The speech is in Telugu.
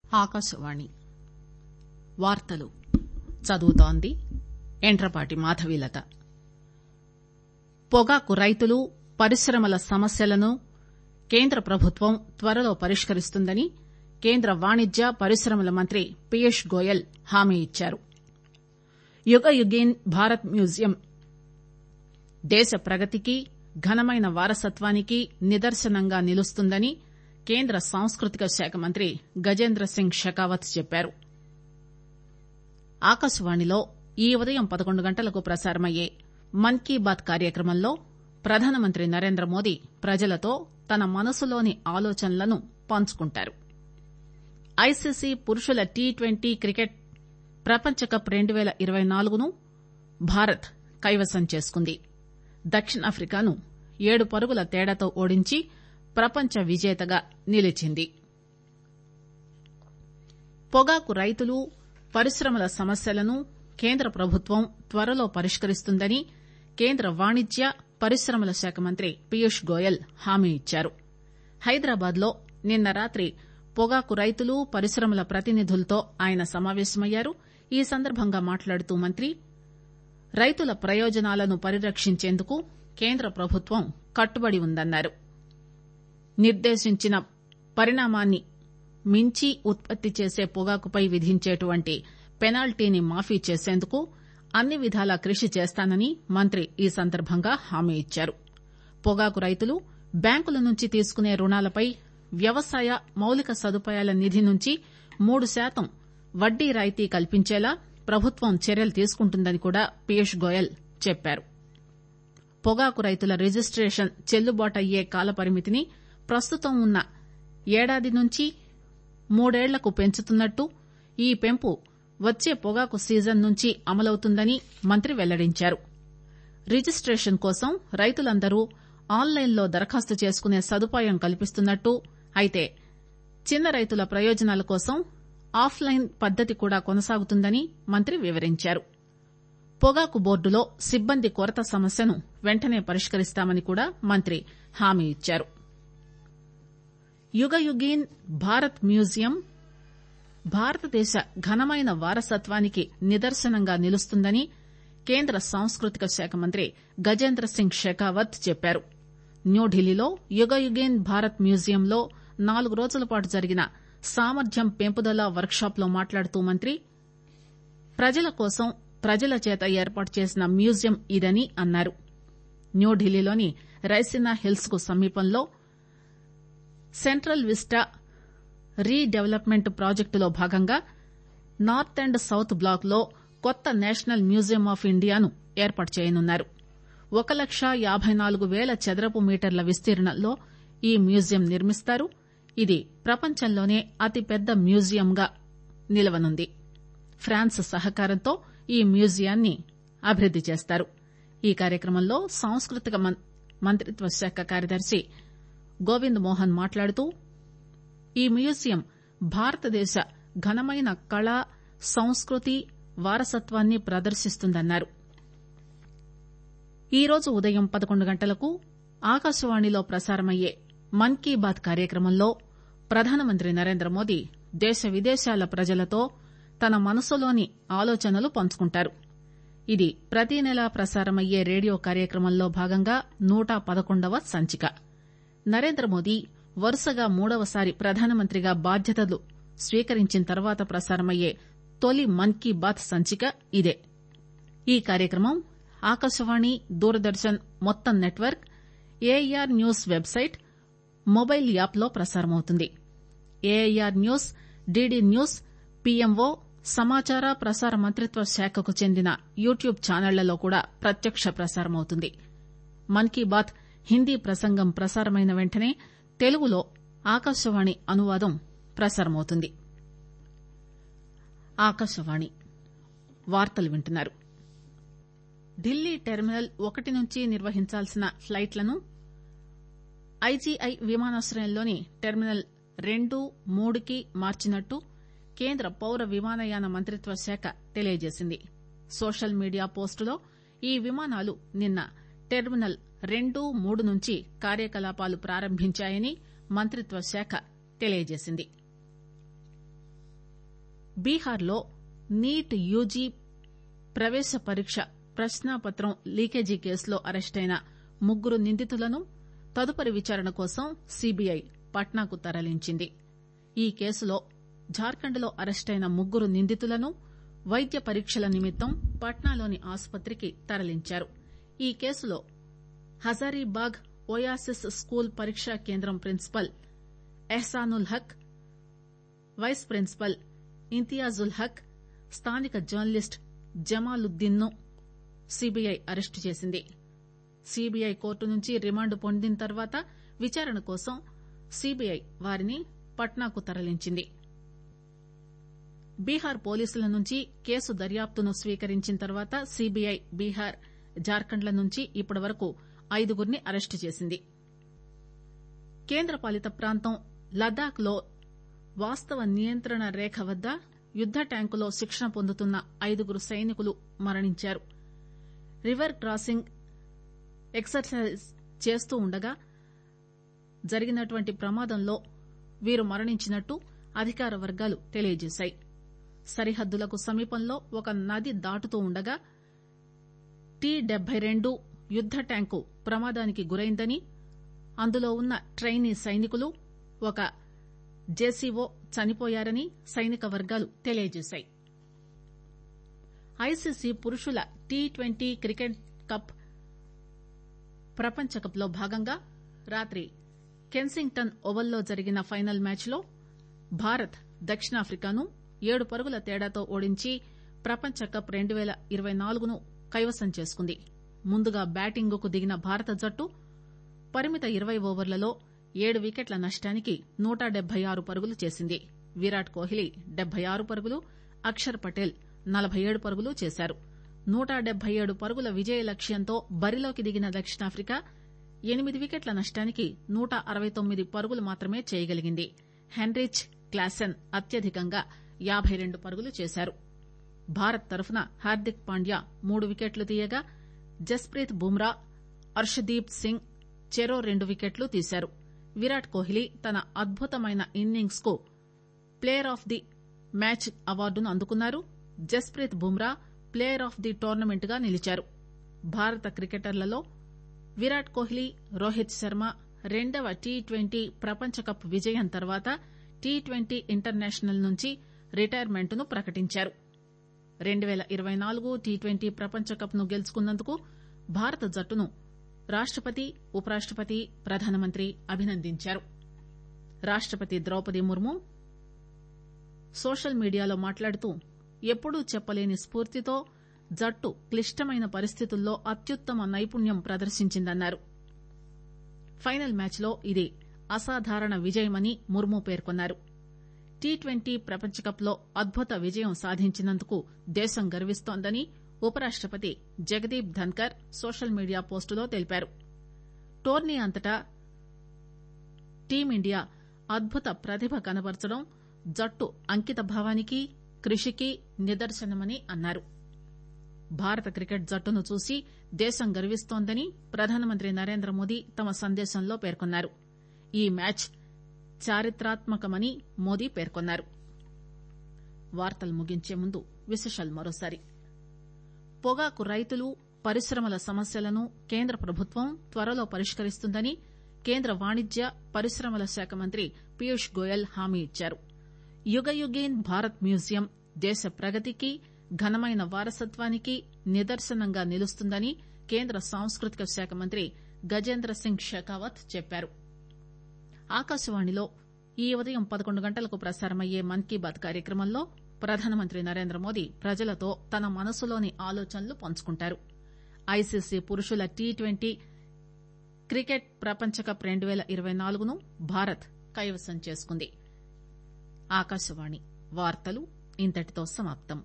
ఆకాశవాణి వార్తలు చదువుతోంది ఎండ్రపాటి మాధవీలత పొగాకు రైతులు పరిశ్రమల సమస్యలను కేంద్ర ప్రభుత్వం త్వరలో పరిష్కరిస్తుందని కేంద్ర వాణిజ్య పరిశ్రమల మంత్రి పీయూష్ గోయల్ హామీ ఇచ్చారు యుగయుగీన్ భారత్ మ్యూజియం దేశ ప్రగతికి ఘనమైన వారసత్వానికి నిదర్శనంగా నిలుస్తుందని కేంద్ర సాంస్కృతిక శాఖ మంత్రి గజేంద్ర సింగ్ షెకావత్ చెప్పారు ఆకాశవాణిలో ఈ ఉదయం పదకొండు గంటలకు ప్రసారమయ్యే మన్ కీ బాత్ కార్యక్రమంలో ప్రధానమంత్రి నరేంద్రమోదీ ప్రజలతో తన మనసులోని ఆలోచనలను పంచుకుంటారు ఐసీసీ పురుషుల టీ ట్వంటీ క్రికెట్ ప్రపంచకప్ రెండు పేల ఇరవై నాలుగును భారత్ కైవసం చేసుకుంది దక్షిణాఫ్రికాను ఏడు పరుగుల తేడాతో ఓడించి ప్రపంచ విజేతగా నిలిచింది పొగాకు రైతులు పరిశ్రమల సమస్యలను కేంద్ర ప్రభుత్వం త్వరలో పరిష్కరిస్తుందని కేంద్ర వాణిజ్య పరిశ్రమల శాఖ మంత్రి పీయూష్ గోయల్ హామీ ఇచ్చారు హైదరాబాద్ లో నిన్న రాత్రి పొగాకు రైతులు పరిశ్రమల ప్రతినిధులతో ఆయన సమావేశమయ్యారు ఈ సందర్భంగా మాట్లాడుతూ మంత్రి రైతుల ప్రయోజనాలను పరిరక్షించేందుకు కేంద్ర ప్రభుత్వం కట్టుబడి ఉందన్నారు నిర్దేశించిన పరిణామాన్ని మించి ఉత్పత్తి చేసే పొగాకుపై విధించేటువంటి పెనాల్టీని మాఫీ చేసేందుకు అన్ని విధాలా కృషి చేస్తానని మంత్రి ఈ సందర్భంగా హామీ ఇచ్చారు పొగాకు రైతులు బ్యాంకుల నుంచి తీసుకునే రుణాలపై వ్యవసాయ మౌలిక సదుపాయాల నిధి నుంచి మూడు శాతం వడ్డీ రాయితీ కల్పించేలా ప్రభుత్వం చర్యలు తీసుకుంటుందని కూడా పీయూష్ గోయల్ చెప్పారు పొగాకు రైతుల రిజిస్టేషన్ చెల్లుబాటయ్యే కాలపరిమితిని ప్రస్తుతం ఉన్న ఏడాది నుంచి మూడేళ్లకు పెంచుతున్నట్టు ఈ పెంపు వచ్చే పొగాకు సీజన్ నుంచి అమలవుతుందని మంత్రి వెల్లడించారు రిజిస్టేషన్ కోసం రైతులందరూ ఆన్లైన్లో దరఖాస్తు చేసుకునే సదుపాయం కల్పిస్తున్నట్టు అయితే చిన్న రైతుల ప్రయోజనాల కోసం ఆఫ్లైన్ పద్దతి కూడా కొనసాగుతుందని మంత్రి వివరించారు పొగాకు బోర్డులో సిబ్బంది కొరత సమస్యను వెంటనే పరిష్కరిస్తామని కూడా మంత్రి హామీ ఇచ్చారు యుగయుగీన్ భారత్ మ్యూజియం భారతదేశ ఘనమైన వారసత్వానికి నిదర్శనంగా నిలుస్తుందని కేంద్ర సాంస్కృతిక శాఖ మంత్రి గజేంద్ర సింగ్ షెకావత్ చెప్పారు న్యూఢిల్లీలో యుగయుగీన్ భారత్ మ్యూజియంలో నాలుగు రోజుల పాటు జరిగిన సామర్థ్యం పెంపుదల వర్క్ షాప్ లో మాట్లాడుతూ మంత్రి ప్రజల కోసం ప్రజల చేత ఏర్పాటు చేసిన మ్యూజియం ఇదని అన్నారు న్యూఢిల్లీలోని రైసినా హిల్స్ కు సమీపంలో సెంట్రల్ విస్టా రీ డెవలప్మెంట్ ప్రాజెక్టులో భాగంగా నార్త్ అండ్ సౌత్ బ్లాక్ లో కొత్త నేషనల్ మ్యూజియం ఆఫ్ ఇండియాను ఏర్పాటు చేయనున్నారు ఒక లక్ష యాబై నాలుగు పేల చదరపు మీటర్ల విస్తీర్ణంలో ఈ మ్యూజియం నిర్మిస్తారు ఇది ప్రపంచంలోనే అతిపెద్ద మ్యూజియంగా నిలవనుంది ఫ్రాన్స్ సహకారంతో ఈ మ్యూజియాన్ని అభివృద్ది చేస్తారు ఈ కార్యక్రమంలో సాంస్కృతిక మంత్రిత్వ శాఖ కార్యదర్శి గోవింద్ మోహన్ మాట్లాడుతూ ఈ మ్యూజియం భారతదేశ ఘనమైన కళ సంస్కృతి వారసత్వాన్ని ప్రదర్శిస్తుందన్నారు ఈరోజు ఉదయం పదకొండు గంటలకు ఆకాశవాణిలో ప్రసారమయ్యే మన్ కీ బాత్ కార్యక్రమంలో ప్రధానమంత్రి నరేంద్రమోదీ దేశ విదేశాల ప్రజలతో తన మనసులోని ఆలోచనలు పంచుకుంటారు ఇది ప్రతి నెలా ప్రసారమయ్యే రేడియో కార్యక్రమంలో భాగంగా నూట పదకొండవ సంచిక నరేంద్రమోదీ వరుసగా మూడవసారి ప్రధానమంత్రిగా బాధ్యతలు స్వీకరించిన తర్వాత ప్రసారమయ్యే తొలి మన్ కీ బాత్ సంచిక ఇదే ఈ కార్యక్రమం ఆకాశవాణి దూరదర్శన్ మొత్తం network AIR news website mobile app లో ప్రసారమవుతుంది AIR news DD news PMO సమాచార ప్రసార మంత్రిత్వ శాఖకు చెందిన యూట్యూబ్ ఛానళ్లలో కూడా ప్రత్యక్ష ప్రసారమవుతుంది మన్ కీ బాత్ హిందీ ప్రసంగం ప్రసారమైన వెంటనే తెలుగులో ఆకాశవాణి అనువాదం ప్రసారమవుతుంది ఆకాశవాణి వార్తలు వింటున్నారు ఢిల్లీ టెర్మినల్ ఒకటి నుంచి నిర్వహించాల్సిన ఫ్లైట్లను ఐజీఐ విమానాశ్రయంలోని టెర్మినల్ రెండు మూడుకి మార్చినట్టు కేంద్ర పౌర విమానయాన మంత్రిత్వ శాఖ తెలియజేసింది సోషల్ మీడియా పోస్టులో ఈ విమానాలు నిన్న టెర్మినల్ రెండు మూడు నుంచి కార్యకలాపాలు ప్రారంభించాయని మంత్రిత్వ శాఖ తెలియజేసింది బీహార్లో నీట్ యూజీ ప్రవేశ పరీక్ష ప్రశ్నాపత్రం లీకేజీ కేసులో అరెస్టైన ముగ్గురు నిందితులను తదుపరి విచారణ కోసం సీబీఐ పట్నాకు తరలించింది ఈ కేసులో జార్ఖండ్ లో అరెస్టైన ముగ్గురు నిందితులను వైద్య పరీక్షల నిమిత్తం పట్నాలోని ఆసుపత్రికి తరలించారు ఈ కేసులో హజారీబాగ్ ఓయాసిస్ స్కూల్ పరీక్షా కేంద్రం principal Ehsanul Haq vice principal Imtiazul Haq స్థానిక జర్నలిస్ట్ జమాలుద్దీన్ ను సీబీఐ అరెస్టు చేసింది సీబీఐ కోర్టు నుంచి రిమాండ్ పొందిన తర్వాత విచారణ కోసం సీబీఐ వారిని పట్నాకు తరలించింది బీహార్ పోలీసుల నుంచి కేసు దర్యాప్తును స్వీకరించిన తర్వాత సీబీఐ బీహార్ జార్ఖండ్ల నుంచి ఇప్పటివరకు ఐదుగురిని అరెస్టు చేసింది కేంద్రపాలిత ప్రాంతం లదాఖ్ లో వాస్తవ నియంత్రణ రేఖ వద్ద యుద్ద ట్యాంకులో శిక్షణ పొందుతున్న ఐదుగురు సైనికులు మరణించారు రివర్ క్రాసింగ్ ఎక్సర్సైజ్ చేస్తూ ఉండగా జరిగినటువంటి ప్రమాదంలో వీరు మరణించినట్టు అధికార వర్గాలు తెలియజేశాయి సరిహద్దులకు సమీపంలో ఒక నది దాటుతూ ఉండగా టీ డెబ్బై రెండు యుద్ద ట్యాంకు ప్రమాదానికి గురైందని అందులో ఉన్న ట్రైనీ సైనికులు ఒక జేసీఓ చనిపోయారని సైనిక వర్గాలు తెలియజేశాయి ఐసీసీ పురుషుల టీ ట్వంటీ క్రికెట్ కప్ ప్రపంచ కప్ లో భాగంగా రాత్రి కెన్సింగ్టన్ ఓవల్లో జరిగిన ఫైనల్ మ్యాచ్ లో భారత్ దక్షిణాఫ్రికాను ఏడు పరుగుల తేడాతో ఓడించి ప్రపంచ కప్ రెండు పేల ఇరవై నాలుగును కైవసం చేసుకుంది ముందుగా బ్యాటింగ్ కు దిగిన భారత జట్టు పరిమిత ఇరవై ఓవర్లలో ఏడు వికెట్ల నష్టానికి నూట డెబ్బై ఆరు పరుగులు చేసింది విరాట్ కోహ్లీ డెబ్బై ఆరు పరుగులు అక్షర్ పటేల్ నలభై ఏడు పరుగులు చేశారు నూట డెబ్బై ఏడు పరుగుల విజయ లక్ష్యంతో బరిలోకి దిగిన దక్షిణాఫ్రికా ఎనిమిది వికెట్ల నష్టానికి నూట అరవై తొమ్మిది పరుగులు మాత్రమే చేయగలిగింది హెన్రిచ్ క్లాసెన్ అత్యధికంగా యాబై రెండు పరుగులు చేశారు భారత్ తరఫున హార్దిక్ పాండ్యా మూడు వికెట్లు తీయగా జస్ప్రీత్ బుమ్రా అర్షదీప్ సింగ్ చెరో రెండు వికెట్లు తీశారు విరాట్ కోహ్లీ తన అద్భుతమైన ఇన్నింగ్స్ కు ప్లేయర్ ఆఫ్ ది మ్యాచ్ అవార్డును అందుకున్నారు Jasprit Bumrah player of the tournament గా నిలిచారు భారత క్రికెటర్లలో విరాట్ కోహ్లీ రోహిత్ శర్మ రెండవ టీ ట్వంటీ ప్రపంచ కప్ విజయం తర్వాత టీ ట్వంటీ ఇంటర్నేషనల్ నుంచి రిటైర్మెంట్ ను ప్రకటించారు రెండు పేల ఇరవై నాలుగు టీ ట్వంటీ ప్రపంచ కప్ ను గెలుచుకున్నందుకు భారత జట్టును రాష్టపతి ఉపరాష్టపతి ప్రధానమంత్రి అభినందించారు రాష్టపతి ద్రౌపది ముర్ము సోషల్ మీడియాలో మాట్లాడుతూ ఎప్పుడూ చెప్పలేని స్పూర్తితో జట్టు క్లిష్టమైన పరిస్థితుల్లో అత్యుత్తమ నైపుణ్యం ప్రదర్శించిందన్నారు ఫైనల్ మ్యాచ్ లో ఇది అసాధారణ విజయమని ముర్ము పేర్కొన్నారు టీ ట్వంటీ ప్రపంచకప్ లో అద్భుత విజయం సాధించినందుకు దేశం గర్విస్తోందని ఉపరాష్టపతి జగదీప్ ధన్కర్ సోషల్ మీడియా పోస్టులో తెలిపారు టోర్నీ అంతటా టీమిండియా అద్భుత ప్రతిభ కనబరచడం జట్టు అంకిత భావానికి కృషికి నిదర్శనమని అన్నారు భారత క్రికెట్ జట్టును చూసి దేశం గర్విస్తోందని ప్రధానమంత్రి నరేంద్ర మోదీ తమ సందేశంలో పేర్కొన్నారు ఈ మ్యాచ్ చారిత్రాత్మకమని మోదీ పేర్కొన్నారు వార్తలు ముగించే ముందు విశేషాలు మరోసారి పొగాకు రైతులు పరిశ్రమల సమస్యలను కేంద్ర ప్రభుత్వం త్వరలో పరిష్కరిస్తుందని కేంద్ర వాణిజ్య పరిశ్రమల శాఖ మంత్రి పీయూష్ గోయల్ హామీ ఇచ్చారు యుగయుగీన్ భారత్ మ్యూజియం దేశ ప్రగతికి ఘనమైన వారసత్వానికి నిదర్శనంగా నిలుస్తుందని కేంద్ర సాంస్కృతిక శాఖ మంత్రి గజేంద్ర సింగ్ షెకావత్ చెప్పారు ఆకాశవాణిలో ఈ ఉదయం పదకొండు గంటలకు ప్రసారమయ్యే మన్ కీ బాత్ కార్యక్రమంలో ప్రధానమంత్రి నరేంద్ర మోదీ ప్రజలతో తన మనసులోని ఆలోచనలు పంచుకుంటారు ఐసీసీ పురుషుల టీ ట్వంటీ క్రికెట్ ప్రపంచకప్ రెండు పేల ఇరవై నాలుగును భారత్ కైవసం చేసుకుంది ఆకాశవాణి వార్తలు ఇంతటితో సమాప్తం